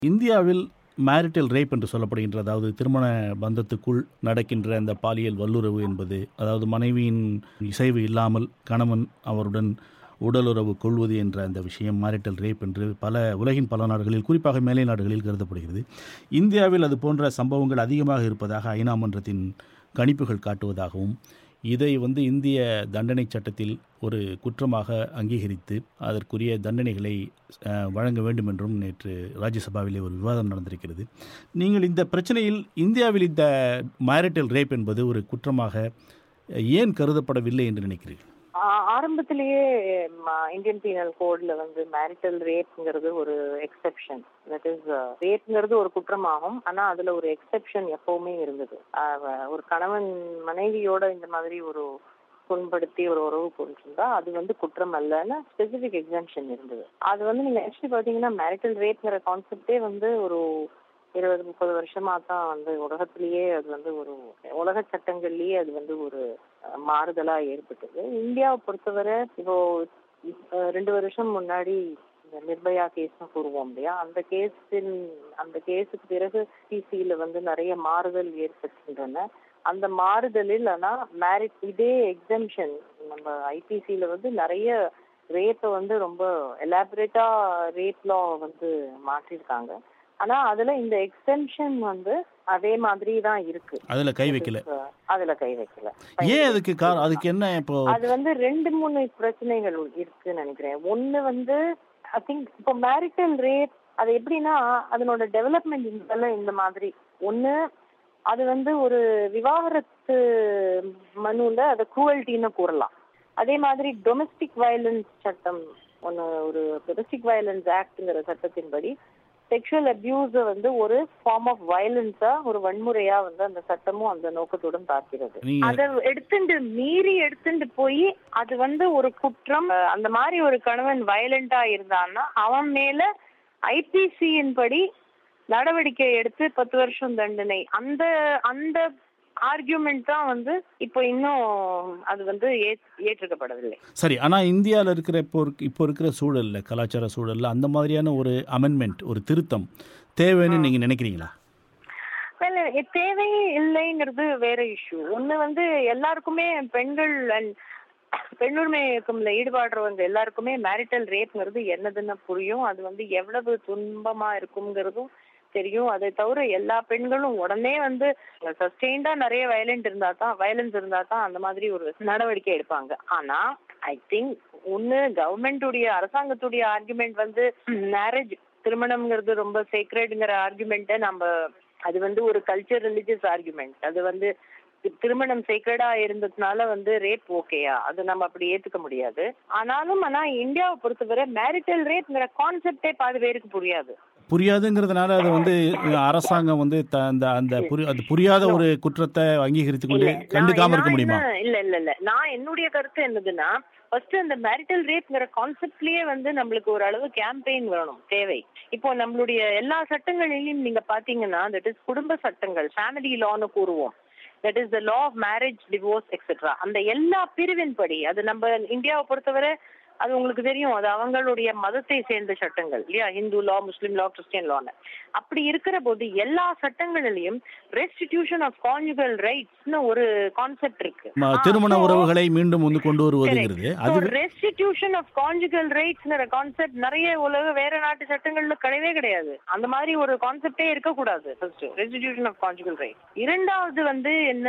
இந்தியாவில் marital rape என்று சொல்லப்படுகின்ற அதாவது திருமண பந்தத்துக்குள் நடக்கின்ற அந்த பாலியல் வல்லுறவு என்பது அதாவது மனைவியின் இசைவு இல்லாமல் கணவன் அவருடன் உடலுறவு கொள்வது என்ற அந்த விஷயம் மேரிட்டல் ரேப் என்று பல உலகின் பல நாடுகளில் குறிப்பாக மேலை நாடுகளில் கருதப்படுகிறது இந்தியாவில் அது போன்ற சம்பவங்கள் அதிகமாக இருப்பதாக ஐநா மன்றத்தின் கணிப்புகள் காட்டுவதாகவும் இதை வந்து இந்திய தண்டனை சட்டத்தில் ஒரு குற்றமாக அங்கீகரித்து அதற்குரிய தண்டனைகளை அஹ், வழங்க வேண்டும் என்றும் நேற்று ராஜ்யசபாவிலே ஒரு விவாதம் நடந்திருக்கிறது நீங்கள் இந்த பிரச்சனையில் இந்தியாவில் இந்த மேரிட்டல் ரேப் என்பது ஒரு குற்றமாக அஹ், ஏன் கருதப்படவில்லை என்று நினைக்கிறீர்கள் ஆ- ஆரம்பத்திலேயே ம, இந்தியன் பீனல் கோட்ல வந்து மேரிட்டல் ரேப்ங்கிறது ஒரு எக்ஸெப்ஷன் தட் இஸ் ரேப்ங்கிறது ஒரு குற்றமாகும் ஆனா அதுல ஒரு எக்ஸெப்ஷன் எப்பவுமே இருந்தது அஹ், ஒரு கணவன் மனைவியோட இந்த மாதிரி ஒரு புண்படுத்தி ஒரு உறவு கொண்டிருந்தா அது வந்து குற்றம் அல்லன்னு ஸ்பெசிபிக் எக்ஸாம்ஷன் இருந்தது அது வந்து நீங்க ஆக்சுவலி பாத்தீங்கன்னா மேரிட்டல் ரேப்ங்கிற கான்செப்டே வந்து ஒரு இருபது முப்பது வருஷமா தான் வந்து உலகத்திலேயே அது வந்து ஒரு உலக சட்டங்கள்லயே அது வந்து ஒரு அஹ், மாறுதலா ஏற்பட்டது இந்தியாவை பொறுத்தவரை இப்போ அஹ், ரெண்டு வருஷம் முன்னாடி இந்த நிர்பயா கேஸ்னு கூறுவோம் இல்லையா அந்த கேஸின் அந்த கேஸுக்கு பிறகு பிசியில வந்து நிறைய மாறுதல் ஏற்பட்டுகின்றன அந்த மாறுதலில் ஆனா மேரிட் இதே எக்ஸம்ஷன் நம்ம ஐபிசியில வந்து நிறைய ரேப்பை வந்து ரொம்ப எலாபரேட்டா ரேப் லா வந்து மாற்றிருக்காங்க ஆனா அதுல இந்த எக்ஸ்டென்ஷன் வந்து அதே மாதிரி தான் இருக்கு அதில் கை வைக்கல அதுல கை வைக்கல ஏன் அதுக்கு காரணம் அதுக்கு என்ன இப்போ அது வந்து ரெண்டு மூணு பிரச்சனைகள் இருக்குன்னு நினைக்கிறேன் ஒண்ணு வந்து ஐ திங்க் இப்போ மேரிட்டல் ரேப் அது எப்படின்னா அதனோட டெவலப்மெண்ட் இதெல்லாம் இந்த மாதிரி ஒண்ணு அது வந்து ஒரு விவாகரத்து மனுல அதை குவல்ட்டின்னு கூறலாம் அதே மாதிரி டொமஸ்டிக் வயலன்ஸ் சட்டம் ஒன்று ஒரு டொமஸ்டிக் வயலன்ஸ் ஆக்ட்ங்கிற சட்டத்தின்படி செக்ஷுவல் அபியூஸ வந்து ஒரு ஃபார்ம் ஆஃப் வயலன்ஸா ஒரு வன்முறையா வந்து அந்த சட்டமும் அந்த நோக்கத்துடன் பார்க்கிறது நீங்க அத எடுத்துட்டு மீறி எடுத்துட்டு போய் அது வந்து ஒரு குற்றம் அஹ் அந்த மாதிரி ஒரு கணவன் வயலண்டா இருந்தான்னா அவன் மேல ஐபிசியின் படி நடவடிக்கை எடுத்து பத்து வருஷம் தண்டனை அந்த அந்த ஆர்கியூமெண்ட் தான் வந்து இப்போ இன்னும் அது வந்து ஏத்- ஏற்றுக்கப்படவில்லை சரி ஆனால் இந்தியாவில் இருக்கிற இப்போ இருக்க- இப்போ இருக்கிற சூழலில் கலாச்சார சூழலில் அந்த மாதிரியான ஒரு அமெண்ட்மெண்ட் ஒரு திருத்தம் தேவைன்னு நீங்கள் நினைக்கிறீங்களா Well, இது தேவை இல்லைங்கிறது வேற இஷ்யூ ஒண்ணு வந்து எல்லாருக்குமே பெண்கள் அண்ட் பெண்ணுரிமை இயக்கம்ல ஈடுபாடுறவங்க எல்லாருக்குமே மேரிட்டல் ரேப்ங்கிறது என்னதுன்னு புரியும் அது வந்து எவ்வளவு துன்பமா இருக்குங்கிறதும் தெரியும் அதை தவிர எல்லா பெண்களும் உடனே வந்து சஸ்டெயின்டா நிறைய வயலண்ட் இருந்தா தான் வயலன்ஸ் இருந்தா தான் அந்த மாதிரி ஒரு நடவடிக்கை எடுப்பாங்க ஆனா ஐ திங்க் ஒண்ணு கவர்மெண்டுடைய அரசாங்கத்துடைய ஆர்குமெண்ட் வந்து மேரேஜ் திருமணம்ங்கிறது ரொம்ப சேக்ரெட்ங்கிற ஆர்குமெண்ட்டை நம்ம அது வந்து ஒரு கல்ச்சர் ரிலிஜியஸ் ஆர்குமெண்ட் அது வந்து தி- திருமணம் சேக்ரெடா இருந்ததுனால வந்து ரேப் ஓகேயா அது நம்ம அப்படி ஏத்துக்க முடியாது ஆனாலும் ஆனா இந்தியாவை பொறுத்தவரை மேரிட்டல் ரேப்ங்கிற கான்செப்டே பாதி பேருக்கு புரியாது புரியாதுங்கிறதுனால அது வந்து அரசாங்கம் வந்து த- அந்த அந்த புரி அது புரியாத ஒரு குற்றத்தை அங்கீகரித்து கொண்டு இல்ல, நான் கண்டுக்காம இருக்க நான் முடியுமா என்ன- இல்ல இல்ல இல்ல நான் என்னுடைய கருத்து என்னதுன்னா ஃபர்ஸ்ட் அந்த மேரிட்டல் ரேப்ங்கிற கான்செப்ட்லயே வந்து நம்மளுக்கு ஒரு அளவு கேம்பெயின் வேணும் தேவை இப்போ நம்மளுடைய எல்லா சட்டங்களிலும் நீங்க பாத்தீங்கன்னா தட் இஸ் குடும்ப சட்டங்கள் ஃபேமிலி லான்னு கூறுவோம் that is the law of marriage divorce etcetera அந்த எல்லா பிரிவின் படி அது நம்ம இந்தியாவை பொறுத்தவரை அது உங்களுக்கு தெரியும் அது அவங்களுடைய மதத்தை சேர்ந்த சட்டங்கள் இல்லையா ஹிந்து லா முஸ்லீம் லா கிறிஸ்டியன் லான்னு அப்படி இருக்கிற போது எல்லா சட்டங்களிலையும் ரெஸ்டிடியூஷன் ஆஃப் கான்ஜுகல் ரைட்ஸ்னு ஒரு கான்செப்ட் இருக்கு ம- திருமண உறவுகளை மீண்டும் வந்து கொண்டு வருவதுங்கிறது அது ரெஸ்டிடியூஷன் ஆஃப் கான்ஜுகல் ரைட்ஸ்ங்கிற கான்செப்ட் நிறைய உலக வேற நாட்டு சட்டங்கள்ல கிடையவே கிடையாது அந்த மாதிரி ஒரு கான்செப்டே இருக்கக்கூடாது first restitution of conjugal right இரண்டாவது வந்து என்ன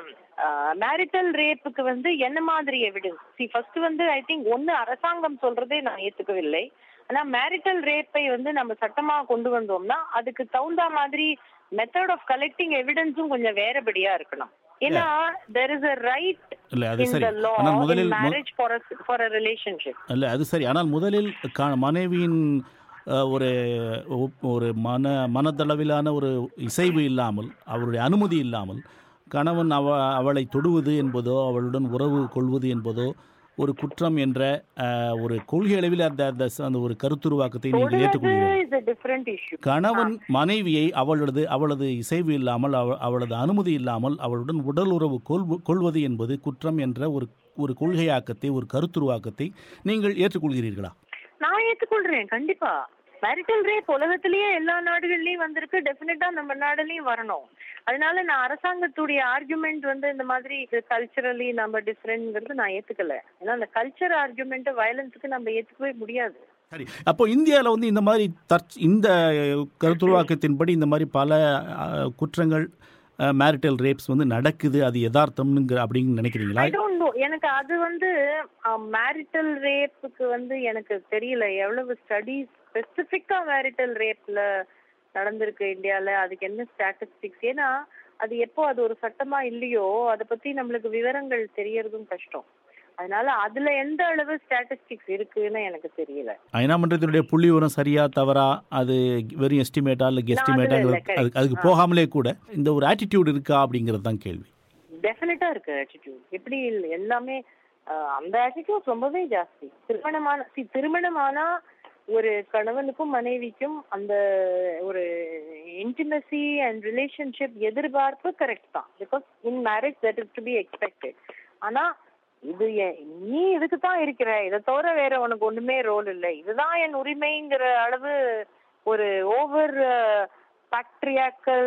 மேரிட்டல் ரேப்புக்கு வந்து என்ன மாதிரி எவிடன்ஸ் சி ஃபர்ஸ்ட் வந்து ஐ திங்க் ஒன்னு அரசாங்கம் சொல்றதே நான் ஏத்துக்கவில்லை ஆனா மேரிட்டல் ரேப்பை வந்து நம்ம சட்டமா கொண்டு வந்தோம்னா அதுக்கு தகுந்த மாதிரி மெத்தட் ஆஃப் கலெக்டிங் எவிடன்ஸும் கொஞ்சம் வேறபடியா இருக்கணும் ஏன்னா தெர் இஸ் அ ரைட் இல்லை அது in சரி the law ஆனால் in முதலில் மு- marriage for a for a relationship அல்ல அது சரி ஆனால் முதலில் க- மனைவியின் அஹ், ஒரு ஒப்- ஒரு மன மனதளவிலான ஒரு இசைவு இல்லாமல் அவருடைய அனுமதி இல்லாமல் கணவன் அவ அவளை தொடுவது என்பதோ அவளுடன் உறவு கொள்வது என்பதோ ஒரு குற்றம் என்ற அஹ், ஒரு கொள்கை அளவில் அந்த அந்த ச- அந்த ஒரு கருத்துருவாக்கத்தை நீங்கள் ஏற்றுக்கொள்கிறீர்கள் is a different issue கணவன் மனைவியை அவளது அவளது இசைவு இல்லாமல் அவ- அவளது அனுமதி இல்லாமல் அவளுடன் உடல் உறவு கொள்வு கொள்வது என்பது குற்றம் என்ற ஒரு ஒரு கொள்கையாக்கத்தை ஒரு கருத்துருவாக்கத்தை நீங்கள் ஏற்றுக்கொள்கிறீர்களா நான் ஏத்துக்கொள்றேன் கண்டிப்பா மேரிட்டல் ரேப் உலகத்திலேயே எல்லா நாடுகள்லயும் வந்திருக்கு டெஃபினட்டா நம்ம நாடுலயும் வரணும் அதனால நான் அரசாங்கத்துடைய ஆர்குமெண்ட் வந்து இந்த மாதிரி கல்ச்சரலி நம்ம டிஃப்ரெண்ட்ங்கிறது நான் ஏத்துக்கல ஏன்னா அந்த கல்ச்சர் ஆர்குமெண்ட் வயலன்ஸுக்கு நம்ம ஏத்துக்கவே முடியாது சரி அப்போ இந்தியாவில் வந்து இந்த மாதிரி தற் இந்த கருத்துருவாக்கத்தின்படி இந்த மாதிரி பல அஹ், குற்றங்கள் மேரிட்டல் ரேப்ஸ் வந்து நடக்குது அது யதார்த்தம்னுங்கிற அப்படின்னு நினைக்கிறீங்களா ஐ டோன்ட் நோ எனக்கு அது வந்து மேரிட்டல் ரேப்புக்கு வந்து எனக்கு தெரியல எவ்வளவு ஸ்டடீஸ் ஸ்பெசிஃபிக்கா மேரிட்டல் ரேப்ல நடந்திருக்கு இந்தியால அதுக்கு என்ன ஸ்டாட்டிஸ்டிக்ஸ் ஏன்னா அது எப்போ அது ஒரு சட்டமா இல்லையோ அதை பத்தி நம்மளுக்கு விவரங்கள் தெரியறதும் கஷ்டம் அதனால அதுல எந்த அளவு ஸ்டாட்டிஸ்டிக்ஸ் இருக்குன்னு எனக்கு தெரியல ஐநா மன்றத்தினுடைய புள்ளி விவரம் சரியா தவறா அது வெறும் எஸ்டிமேட்டா இல்லை இல்ல, கெஸ்டிமேட்டாங்கிறது correct. அதுக்கு அதுக்கு போகாமலே கூட இந்த ஒரு ஆட்டிடியூட் இருக்கா அப்படிங்கிறது தான் கேள்வி டெஃபினட்டா இருக்கு ஆட்டிடியூட் எப்படி இல்ல எல்லாமே அஹ், அந்த ஆட்டிடியூட் ரொம்பவே ஜாஸ்தி திருமணமான see, திருமணமானா ஒரு கணவனுக்கும் மனைவிக்கும் அந்த ஒரு இன்டிமசி அண்ட் ரிலேஷன்ஷிப் எதிர்பார்ப்பு கரெக்ட் தான் because in marriage that is to be expected ஆனா இது எ- நீ இதுக்கு தான் இருக்கிற இதை தவிர வேற உனக்கு ஒண்ணுமே ரோல் இல்லை இதுதான் என் உரிமைங்கிற அளவு ஒரு ஓவர் பாக்ட்ரியாக்கல்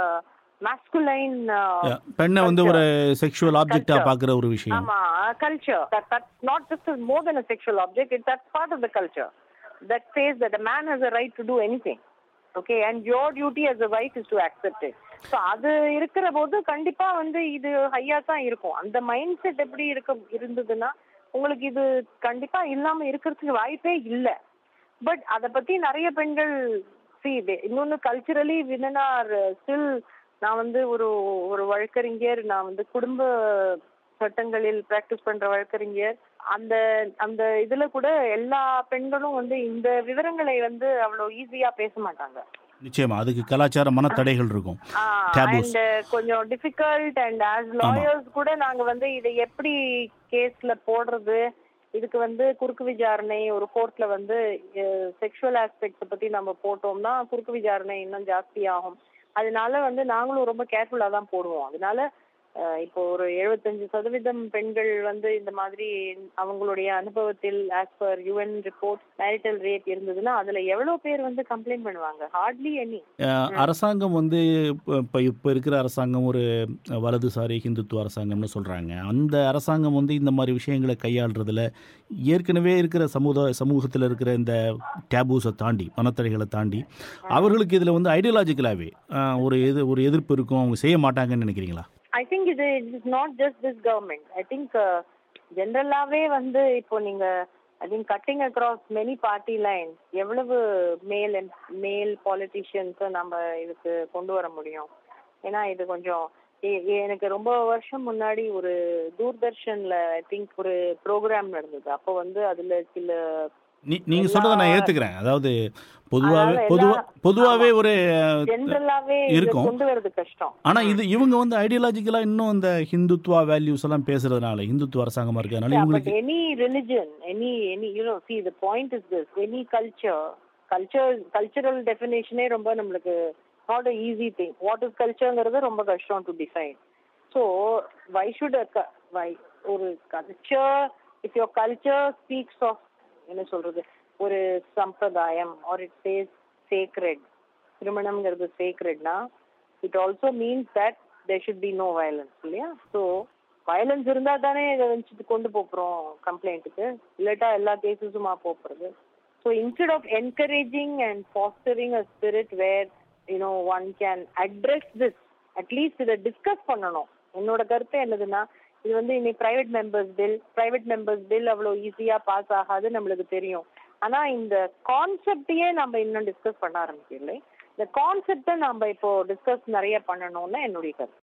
மாஸ்குலைன் பெண்ணை வந்து ஒரு செக்ஷுவல் ஆப்ஜெக்டா Culture. பார்க்குற ஒரு விஷயம் ஆமா culture that that's not just a, more than a sexual object it that's part of the culture that says that a man has a right to do anything okay and your duty as a wife is to accept it so அது இருக்கிற போது கண்டிப்பா வந்து இது ஹையா தான் இருக்கும் அந்த மைண்ட் செட் எப்படி இருக்க இருந்ததுன்னா உங்களுக்கு இது கண்டிப்பா இல்லாம இருக்கிறதுக்கு வாய்ப்பே இல்ல பட் அத பத்தி நிறைய பெண்கள் see they- இன்னொன்னு கல்ச்சுரலி விமன் ஆர் ஸ்டில் நான் வந்து ஒரு ஒரு வழக்கறிஞர் நான் வந்து குடும்ப சட்டங்களில் பிராக்டிஸ் பண்ற வழக்கறிஞர் அந்த அந்த இதுல கூட எல்லா பெண்களும் வந்து இந்த விவரங்களை வந்து அவ்வளவு ஈஸியா பேச மாட்டாங்க நிச்சயமா அதுக்கு கலாச்சார மனத்தடைகள் இருக்கும் Taboos. அண்ட் கொஞ்சம் டிஃபிகல்ட் அண்ட் ஆஸ் லாயர்ஸ் கூட நாங்க வந்து இதை எப்படி கேஸ்ல போடுறது இதுக்கு வந்து குறுக்கு விசாரணை ஒரு கோர்ட்ல வந்து செக்ஷுவல் ஆஸ்பெக்ட்ஸ் பத்தி நம்ம போட்டோம்னா குறுக்கு விசாரணை இன்னும் ஜாஸ்தி ஆகும் அதனால வந்து நாங்களும் ரொம்ப கேர்ஃபுல்லா தான் போடுவோம் அதனால அஹ், இப்போ ஒரு எழுபத்தஞ்சு சதவீதம் பெண்கள் வந்து இந்த மாதிரி அவங்களுடைய அனுபவத்தில் as per UN report marital rate இருந்ததுன்னா அதுல எவ்வளவு பேர் வந்து கம்ப்ளைண்ட் பண்ணுவாங்க ஹார்ட்லி எனி அஹ், அரசாங்கம் வந்து இப்போ இப்போ இருக்கிற அரசாங்கம் ஒரு வலதுசாரி ஹிந்துத்துவ அரசாங்கம்னு சொல்கிறாங்க அந்த அரசாங்கம் வந்து இந்த மாதிரி விஷயங்களை கையாளுறதுல ஏற்கனவே இருக்கிற சமூக சமூகத்தில் இருக்கிற இந்த டேபூஸை தாண்டி மனத்தடைகளை தாண்டி அவர்களுக்கு இதில் வந்து ஐடியாலஜிக்கலாகவே ஒரு எது ஒரு எதிர்ப்பு இருக்கும் அவங்க செய்ய மாட்டாங்கன்னு நினைக்கிறீங்களா ஐ திங்க் இது it's not just this government I think ஜென்ரலாவே வந்து இப்போ நீங்க I think cutting across many party line எவ்வளவு மேல் மேல் பாலிட்டிஷியன்ஸை நம்ம இதுக்கு கொண்டு வர முடியும் ஏன்னா இது கொஞ்சம் எ- எ- எனக்கு ரொம்ப வருஷம் முன்னாடி ஒரு தூர்தர்ஷன்ல ஐ திங்க் ஒரு ப்ரோக்ராம் நடந்தது அப்போ வந்து அதுல சில நீ நீங்கள் சொல்கிறத நான் ஏற்றுக்கிறேன் அதாவது பொதுவாகவே அதாவது பொதுவா எல்லா- பொதுவாகவே ஒரு ஜென்ரலாவே இருக்கும். கொண்டு வரது கஷ்டம் ஆனால் இது இவங்க வந்து ஐடியாலஜிக்கலாக இன்னும் இந்த ஹிந்துத்துவா வேல்யூஸ் எல்லாம் பேசுறதுனால ஹிந்துத்துவ அரசாங்கமாக இருக்கிறதுனால Yeah, but இவங்களுக்கு any religion, any any you know, see the point is this: any culture, culture, cultural definition ரொம்ப நம்மளுக்கு not a easy thing. What is cultureங்கிறது ரொம்ப கஷ்டம் to define. So why should a cu- why ஒரு culture if your culture speaks of என்ன சொல்றது ஒரு சம்பிரதாயம் or it says sacred திருமணம்ங்கிறது sacredனா it also means that there should be no violence இல்லையா so வயலன்ஸ் இருந்தா தானே இதை வச்சுட்டு கொண்டு போறோம் கம்ப்ளைண்ட்டுக்கு இல்லாட்டா எல்லா கேசஸுமா போறது so instead of encouraging and fostering a spirit where you know one can address this at least இதை டிஸ்கஸ் பண்ணணும் என்னோட கருத்து என்னதுன்னா இது வந்து இன்னைக்கு private members bill private members bill அவ்வளோ ஈஸியா பாஸ் ஆகாது நம்மளுக்கு தெரியும் ஆனா இந்த கான்செப்டையே நம்ம இன்னும் டிஸ்கஸ் பண்ண ஆரம்பிக்கல இந்த கான்செப்டை நம்ம இப்போ டிஸ்கஸ் நிறைய பண்ணணும்னு என்னுடைய கருத்து